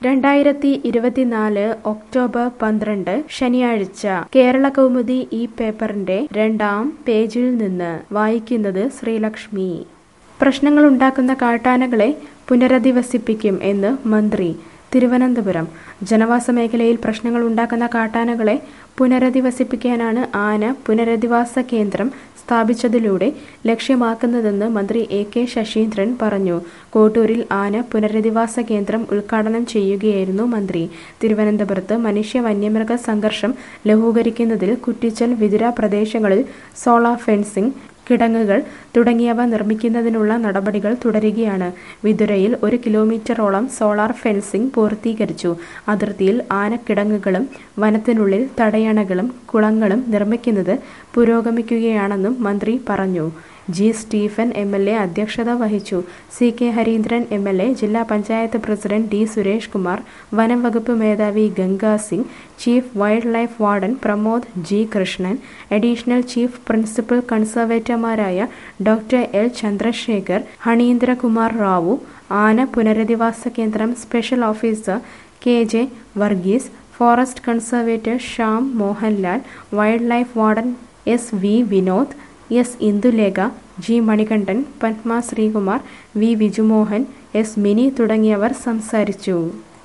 രണ്ടായിരത്തി ഇരുപത്തിനാല് ഒക്ടോബർ പന്ത്രണ്ട് ശനിയാഴ്ച കേരള കൗമുദി ഈ പേപ്പറിന്റെ രണ്ടാം പേജിൽ നിന്ന് വായിക്കുന്നത് ശ്രീലക്ഷ്മി പ്രശ്നങ്ങളുണ്ടാക്കുന്ന കാട്ടാനകളെ പുനരധിവസിപ്പിക്കും എന്ന് മന്ത്രി തിരുവനന്തപുരം ജനവാസ മേഖലയിൽ പ്രശ്നങ്ങൾ ഉണ്ടാക്കുന്ന കാട്ടാനകളെ പുനരധിവസിപ്പിക്കാനാണ് ആന പുനരധിവാസ കേന്ദ്രം സ്ഥാപിച്ചതിലൂടെ ലക്ഷ്യമാക്കുന്നതെന്ന് മന്ത്രി എ കെ ശശീന്ദ്രൻ പറഞ്ഞു കോട്ടൂരിൽ ആന പുനരധിവാസ കേന്ദ്രം ഉദ്ഘാടനം ചെയ്യുകയായിരുന്നു മന്ത്രി തിരുവനന്തപുരത്ത് മനുഷ്യ വന്യമൃഗ സംഘർഷം ലഘൂകരിക്കുന്നതിൽ കുറ്റിച്ചൽ വിതുര പ്രദേശങ്ങളിൽ സോളാർ ഫെൻസിംഗ് കിടങ്ങുകൾ തുടങ്ങിയവ നിർമ്മിക്കുന്നതിനുള്ള നടപടികൾ തുടരുകയാണ് വിതുരയിൽ ഒരു കിലോമീറ്ററോളം സോളാർ ഫെൻസിംഗ് പൂർത്തീകരിച്ചു അതിർത്തിയിൽ ആനക്കിടങ്ങുകളും വനത്തിനുള്ളിൽ തടയണകളും കുളങ്ങളും നിർമ്മിക്കുന്നത് പുരോഗമിക്കുകയാണെന്നും മന്ത്രി പറഞ്ഞു G Stephen M L A അധ്യക്ഷത വഹിച്ചു C K Harindran M L A ജില്ലാ പഞ്ചായത്ത് പ്രസിഡന്റ് ഡി സുരേഷ് കുമാർ വനം വകുപ്പ് മേധാവി Ganga Singh chief wildlife warden Pramod G Krishnan additional chief principal കൺസർവേറ്റർമാരായ ഡോക്ടർ എൽ ചന്ദ്രശേഖർ ഹണീന്ദ്രകുമാർ റാവു ആന പുനരധിവാസ കേന്ദ്രം special officer K J Varghese forest conservator Shyam Mohanlal wildlife warden S V Vinod S Indulekha G Manikandan Padma Sreekumar V Viju Mohan S Mini തുടങ്ങിയവർ സംസാരിച്ചു